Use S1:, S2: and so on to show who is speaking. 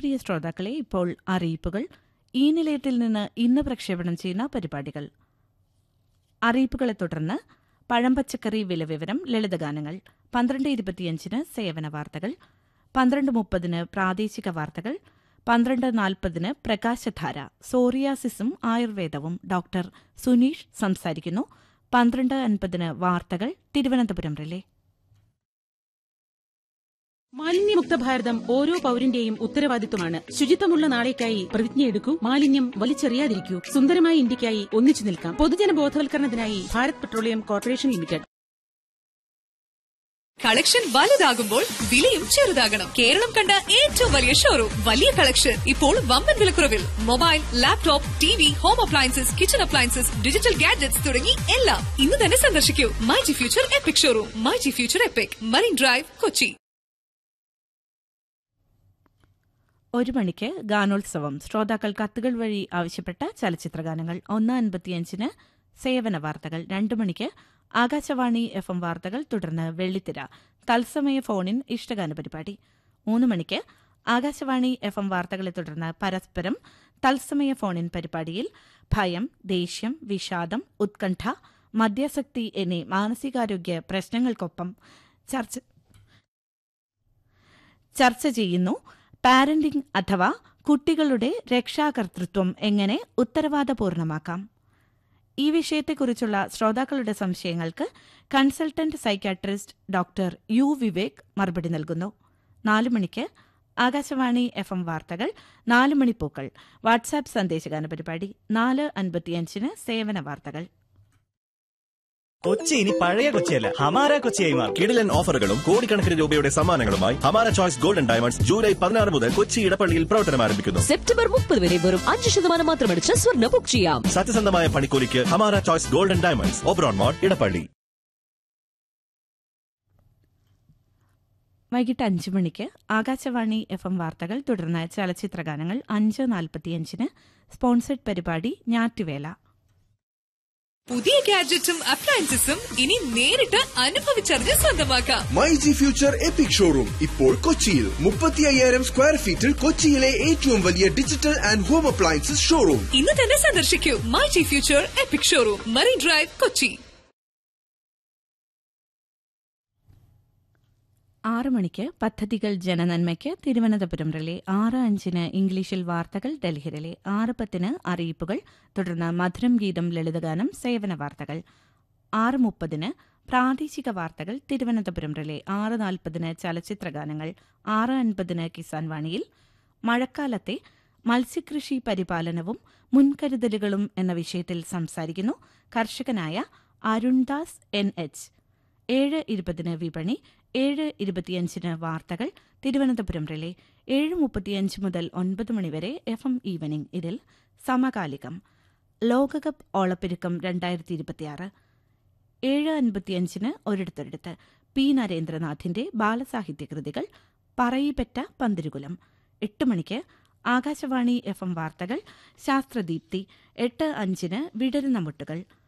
S1: പ്രിയ ശ്രോതാക്കളെ ഇപ്പോൾ അറിയിപ്പുകൾ ഈ നിലയത്തിൽ നിന്ന് ഇന്ന് പ്രക്ഷേപണം ചെയ്യുന്ന പരിപാടികൾ അറിയിപ്പുകളെ തുടർന്ന് പഴം പച്ചക്കറി വില വിവരം ലളിതഗാനങ്ങൾ പന്ത്രണ്ട് ഇരുപത്തിയഞ്ചിന് സേവന വാർത്തകൾ പന്ത്രണ്ട് മുപ്പതിന് പ്രാദേശിക വാർത്തകൾ പന്ത്രണ്ട് നാൽപ്പതിന് പ്രകാശധാര സോറിയാസിസും ആയുർവേദവും ഡോക്ടർ സുനീഷ് സംസാരിക്കുന്നു പന്ത്രണ്ട് അൻപതിന് വാർത്തകൾ തിരുവനന്തപുരം റിലേ
S2: മാലിന്യമുക്ത ഭാരതം ഓരോ പൌരന്റെയും ഉത്തരവാദിത്വമാണ് ശുചിത്വമുള്ള നാളേക്കായി പ്രതിജ്ഞയെടുക്കൂ മാലിന്യം വലിച്ചെറിയാതിരിക്കൂ സുന്ദരമായ ഇന്ത്യക്കായി ഒന്നിച്ചു നിൽക്കാം പൊതുജന ബോധവൽക്കരണത്തിനായി Bharat Petroleum Corporation Limited
S3: collection വലുതാകുമ്പോൾ വിലയും ചെറുതാകണം കേരളം കണ്ട ഏറ്റവും വലിയ ഷോറൂം വലിയ കളക്ഷൻ ഇപ്പോൾ വമ്പൻ വിലക്കുറവിൽ mobile laptop T V home appliances kitchen appliances digital gadgets തുടങ്ങി എല്ലാം ഇന്ന് തന്നെ സന്ദർശിക്കൂ My G future epic showroom My G future epic Marine Drive Kochi
S1: ഒരു മണിക്ക് ഗാനോത്സവം ശ്രോതാക്കൾ കത്തുകൾ വഴി ആവശ്യപ്പെട്ട ചലച്ചിത്രഗാനങ്ങൾ ഒന്ന് അൻപത്തിയഞ്ചിന് സേവന വാർത്തകൾ രണ്ടു മണിക്ക് ആകാശവാണി എഫ് എം വാർത്തകൾ തുടർന്ന് വെള്ളിത്തിര തത്സമയ ഫോണിൻ ഇഷ്ടഗാന പരിപാടി മൂന്ന് മണിക്ക് ആകാശവാണി എഫ് എം വാർത്തകളെ തുടർന്ന് പരസ്പരം തത്സമയ ഫോണിൻ പരിപാടിയിൽ ഭയം ദേഷ്യം വിഷാദം ഉത്കണ്ഠ മദ്യാസക്തി എന്നീ മാനസികാരോഗ്യ പ്രശ്നങ്ങൾക്കൊപ്പം ചർച്ച ചർച്ച ചെയ്യുന്നു പാരന്റിംഗ് അഥവാ കുട്ടികളുടെ രക്ഷാകർതൃത്വം എങ്ങനെ ഉത്തരവാദപൂർണമാക്കാം ഈ വിഷയത്തെക്കുറിച്ചുള്ള ശ്രോതാക്കളുടെ സംശയങ്ങൾക്ക് consultant psychiatrist doctor U Vivek മറുപടി നൽകുന്നു നാല് മണിക്ക് ആകാശവാണി എഫ് എം വാർത്തകൾ നാല് മണിപ്പൂക്കൾ വാട്സാപ്പ് സന്ദേശഗാന പരിപാടി നാല് അൻപത്തിയഞ്ചിന് സേവന വാർത്തകൾ
S4: കൊച്ചി ഇനി പഴയ കൊച്ചിയല്ല ഹമാര കൊച്ചിയായി മാറും
S5: കിടിലൻ ഓഫറുകളും കോടിക്കണക്കിന് രൂപയുടെ സമ്മാനങ്ങളുമായി ഹമാര ചോയ്സ് ഗോൾഡൻ ഡയമണ്ട്സ് ജൂലൈ പതിനാറ് മുതൽ കൊച്ചി ഇടപ്പള്ളിയിൽ പ്രവർത്തനം ആരംഭിക്കുന്നു
S6: സെപ്റ്റംബർ മുപ്പത് വരെ വെറും അഞ്ച് ശതമാനം മാത്രമടിച്ച് സ്വർണ്ണ ബുക്ക് ചെയ്യാം
S5: സത്യസന്ധമായ പണിക്കൂലിക്ക് Hamara choice golden diamonds Oberon mall Edappally
S1: വൈകിട്ട് അഞ്ച് മണിക്ക് ആകാശവാണി എഫ് എം വാർത്തകൾ തുടർന്ന് ചലച്ചിത്രഗാനങ്ങൾ അഞ്ച് നാൽപ്പത്തിയഞ്ചിന് സ്പോൺസർഡ് പരിപാടി ഞാറ്റുവേല
S3: പുതിയ ഗാഡ്ജറ്റും അപ്ലയൻസസും ഇനി നേരിട്ട് അനുഭവിച്ചറിഞ്ഞ് സ്വന്തമാക്കാം
S7: My G future epic showroom ഇപ്പോൾ കൊച്ചിയിൽ മുപ്പത്തി അയ്യായിരം സ്ക്വയർ ഫീറ്റിൽ കൊച്ചിയിലെ ഏറ്റവും വലിയ digital and home appliances showroom
S3: ഇന്ന് തന്നെ സന്ദർശിക്കൂ My G future epic showroom Marine Drive Kochi
S1: ആറ് മണിക്ക് പദ്ധതികൾ ജനനന്മയ്ക്ക് തിരുവനന്തപുരം റിലേ ആറ് അഞ്ചിന് ഇംഗ്ലീഷിൽ വാർത്തകൾ ഡൽഹി റിലേ ആറ് പത്തിന് അറിയിപ്പുകൾ തുടർന്ന് മധുരം ഗീതം ലളിതഗാനം സേവന വാർത്തകൾ ആറ് മുപ്പതിന് പ്രാദേശിക വാർത്തകൾ തിരുവനന്തപുരം റിലേ ആറ് നാൽപ്പതിന് ചലച്ചിത്രഗാനങ്ങൾ ആറ് അൻപതിന് കിസാൻ വാണിയിൽ മഴക്കാലത്തെ മത്സ്യകൃഷി പരിപാലനവും മുൻകരുതലുകളും എന്ന വിഷയത്തിൽ സംസാരിക്കുന്നു കർഷകനായ അരുൺദാസ് എൻ എച്ച് ഏഴ് ഇരുപതിന് വിപണി ഏഴ് ഇരുപത്തിയഞ്ചിന് വാർത്തകൾ തിരുവനന്തപുരം റിലേ ഏഴ് മുപ്പത്തിയഞ്ച് മുതൽ ഒൻപത് മണിവരെ എഫ് എം ഈവനിംഗ് ഇതിൽ സമകാലികം ലോകകപ്പ് ഓളപ്പെരുക്കം രണ്ടായിരത്തി ഇരുപത്തിയാറ് ഏഴ് അൻപത്തിയഞ്ചിന് ഒരിടത്തൊരിടത്ത് പി നരേന്ദ്രനാഥിന്റെ ബാലസാഹിത്യ കൃതികൾ പറയിപ്പറ്റ പന്തിരുകുലം എട്ട് മണിക്ക് ആകാശവാണി എഫ് എം വാർത്തകൾ ശാസ്ത്രദീപ്തി എട്ട് അഞ്ചിന് വിടരുന്ന മുട്ടുകൾ